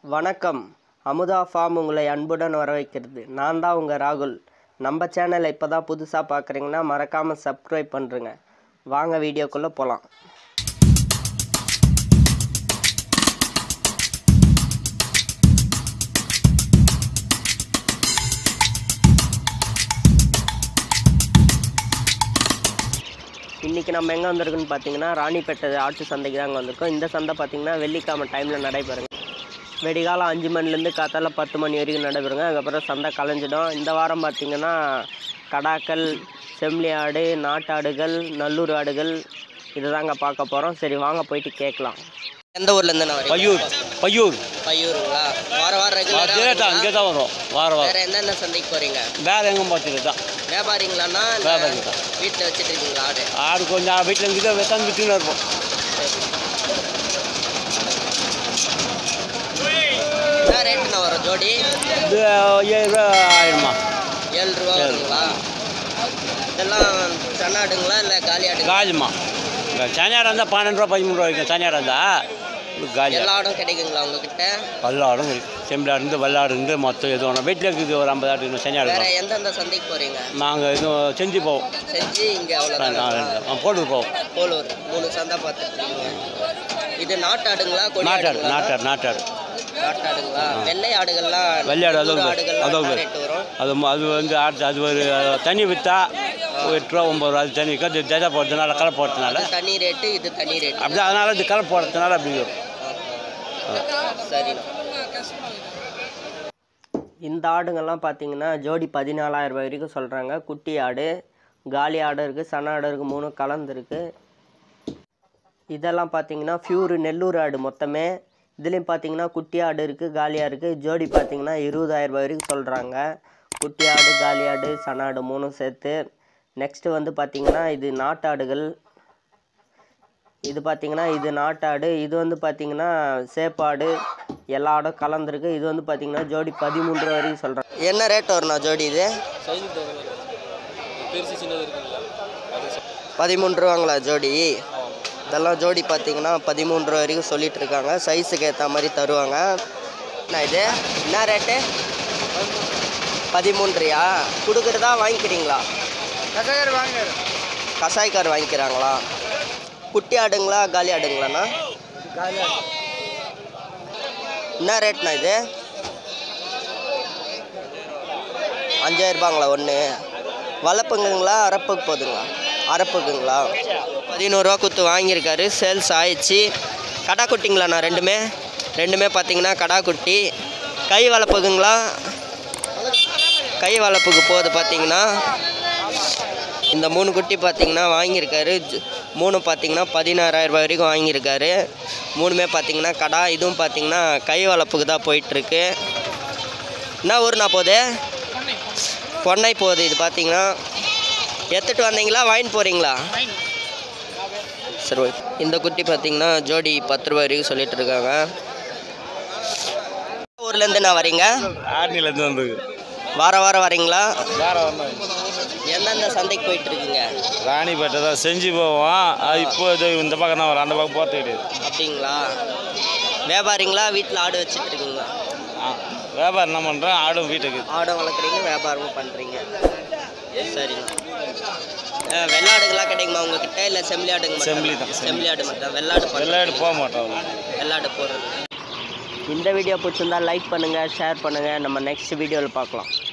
வணக்கம் அமுதா ஃபார்ம் உங்களை அன்புடன் வரவேற்கிறது நான் தான் உங்கள் ராகுல் நம்ம சேனலை இப்போ தான் புதுசாக பார்க்குறீங்கன்னா மறக்காமல் சப்ஸ்கிரைப் பண்ணுறேங்க வாங்க வீடியோக்குள்ளே போகலாம் இன்றைக்கி நம்ம எங்கே வந்திருக்குன்னு பார்த்தீங்கன்னா ராணிப்பேட்டை ஆட்டு சந்தைக்கு தாங்க வந்திருக்கோம் இந்த சந்தை பார்த்தீங்கன்னா வெள்ளிக்கிழமை டைமில் நடைபெறுங்க வெடிகாலம் அஞ்சு மணிலேருந்து காத்தால பத்து மணி வரைக்கும் நடைபெறுங்க அதுக்கப்புறம் சந்தை கலைஞ்சிடும் இந்த வாரம் பார்த்தீங்கன்னா கடாக்கள் செம்மறி ஆடு நாட்டாடுகள் நல்லூர் ஆடுகள் இதை தாங்க பார்க்க போகிறோம் சரி வாங்க போயிட்டு கேட்கலாம் எந்த ஊர்லேருந்து நான் வரீங்க பையூர் பையூர் பையூருங்களா வார வாரம் அதே தான் இங்கே தான் வரும் வார வாரம் வேறு எந்தெந்த சந்தைக்கு போகிறீங்க வேறு எங்கே பார்த்துட்டு தான் வியாபாரிங்களாண்ணா வியாபாரி தான் வீட்டில் வச்சுட்டு இருக்கீங்களா ஆடு ஆடு கொஞ்சம் வீட்டில் இருந்து வித்தாந்து விட்டுன்னு இருப்போம் என்ன ரேட்டுண்ணா வரும் ஜோடி இது ஏழு ரூபா ஆயிரமா ஏழு ரூபா வருங்களா இதெல்லாம் சன்னாடுங்களா இல்லை காலி ஆடுங்களா காலிமா சனியாரம் இருந்தால் பன்னெண்டு ரூபா பதிமூணு ரூபா வைக்கும் சனியாரம் இருந்தால் காலி எல்லா ஆடும் கிடைக்குங்களா உங்ககிட்ட வல்லாடும் இருக்கு செம்பிளாடு இருந்து வல்லாடு இருந்து மொத்தம் எது வேணும் வீட்டில் இருக்குது ஒரு ஐம்பது ஆடு இன்னும் சனியாடு வேற எந்தெந்த சந்தைக்கு போறீங்க நாங்கள் இன்னும் செஞ்சு போவோம் செஞ்சு இங்க அவ்வளோதான் போட்டு போவோம் போலூர் மூணு சந்தை பார்த்துருக்கீங்க இது நாட்டாடுங்களா கொடி நாட்டாடு ஆடுங்களா? நாட்டாடு நாட்டாடு நாட்டாடுங்களா வெள்ளை ஆடுகள்லாம் வெள்ளையாடு உள்ளூர் அதோ ஆடுகள்லாம் அதோ என்ன ரேட் வரும் அது ம- அது வந்து ஆட்டு அது ஒரு தண்ணி விற்றா எட்டு ரூபா ஒம்பது ரூபா அது தண்ணி கட்டு தேஜா போடுறதுனால களை போடுறதுனால அது தனி ரேட்டு இது தனி ரேட்டு அப்படி அதனால இது களை போடுறதுனால அப்படி வரும் சரி இந்த ஆடுங்கள்லாம் பார்த்தீங்கன்னா ஜோடி பதினாலாயிரம் ரூபாய் வரைக்கும் சொல்கிறாங்க குட்டி ஆடு காலி ஆடு இருக்குது சன ஆடு இருக்குது மூணு கலந்துருக்கு இதெல்லாம் பார்த்தீங்கன்னா ஃபியூரு நெல்லூர் ஆடு மொத்தமே இதுலேயும் பார்த்தீங்கன்னா குட்டி ஆடு இருக்குது காலி ஆடு இருக்குது ஜோடி பார்த்தீங்கன்னா இருபதாயிரம் ரூபாய் வரைக்கும் சொல்கிறாங்க குட்டி ஆடு காலி ஆடு சன ஆடு மூணும் சேர்த்து நெக்ஸ்ட்டு வந்து பார்த்தீங்கன்னா இது நாட்டாடுகள் இது பார்த்தீங்கன்னா இது நாட்டாடு இது வந்து பார்த்தீங்கன்னா சேப்பாடு எல்லா ஆடும் கலந்துருக்கு இது வந்து பார்த்தீங்கன்னா ஜோடி பதிமூன்று ரூபா வரைக்கும் சொல்கிறேன் என்ன ரேட் வரும்ண்ணா ஜோடி இது பதிமூன்று ரூபாங்களா ஜோடி இதெல்லாம் ஜோடி பார்த்தீங்கன்னா பதிமூன்று ரூபா வரைக்கும் சொல்லிட்டு இருக்காங்க சைஸுக்கு ஏற்ற மாதிரி தருவாங்க என்ன இது என்ன ரேட்டு பதிமூன்றியா கொடுக்குறதா வாங்கிக்கிறீங்களா கசாய்க்கார் வாங்கிக்கிறாங்களா குட்டி ஆடுங்களா காலி ஆடுங்களாண்ணா என்ன ரேட்ண்ணா இது அஞ்சாயிரம் ரூபாங்களா ஒன்று வளர்ப்புங்குங்களா அரப்புக்கு போதுங்களா அரப்புக்குங்களா பதினோருவா குத்து வாங்கியிருக்காரு சேல்ஸ் ஆயிடுச்சு கடா குட்டிங்களாண்ணா ரெண்டுமே ரெண்டுமே பார்த்தீங்கன்னா கடா குட்டி கை வளர்ப்புக்குங்களா கை வளர்ப்புக்கு போகுது பார்த்தீங்கன்னா இந்த மூணு குட்டி பார்த்தீங்கன்னா வாங்கியிருக்காரு ஜ- மூணு பார்த்தீங்கன்னா பதினாறாயிரம் ரூபாய் வரைக்கும் வாங்கியிருக்காரு மூணுமே பார்த்தீங்கன்னா கடா இதுவும் பார்த்தீங்கன்னா கை வளர்ப்புக்கு தான் போயிட்டுருக்கு என்ன ஊர்னா போகுது பொன்னை போகுது இது பார்த்தீங்கன்னா எடுத்துட்டு வந்தீங்களா வாங்கிட்டு போகிறீங்களா சரி ஓகே. இந்த குட்டி பார்த்தீங்கன்னா ஜோடி பத்து ரூபாய் வரைக்கும் சொல்லிட்டு இருக்காங்க ஊர்லேருந்து நான் வரீங்க ஆர்னிலேருந்து வந்து வார வாரம் வரீங்களா வேற ஒன்றும் எந்தெந்த சந்தைக்கு போயிட்டு இருக்கீங்க ராணிப்பேட்டை தான் செஞ்சு போவோம் அது இப்போ இது இந்த பக்கம் தான் வரும் அந்த பக்கம் போகிறது கிடையாது அப்படிங்களா வியாபாரிங்களா வீட்டில் ஆடு வச்சுட்டு இருக்கீங்களா ஆ, வியாபாரம் என்ன பண்ணுறோம் ஆடும் வீட்டுக்கு ஆடும் வளர்க்குறீங்க வியாபாரமும் பண்ணுறீங்க சரிங்க அஹ், வெள்ளாடுகளா கிடைக்குமா உங்ககிட்ட இல்லை செம்மறி ஆடுங்க மட்டும் செம்மறி தான். செம்மறி ஆடு மட்டும் வெள்ளாடு வெள்ளாடு போக மாட்டோம் வெள்ளாடு போடுறது இந்த வீடியோ பிடிச்சிருந்தா லைக் பண்ணுங்கள் ஷேர் பண்ணுங்கள் நம்ம நெக்ஸ்ட் வீடியோவில் பார்க்கலாம்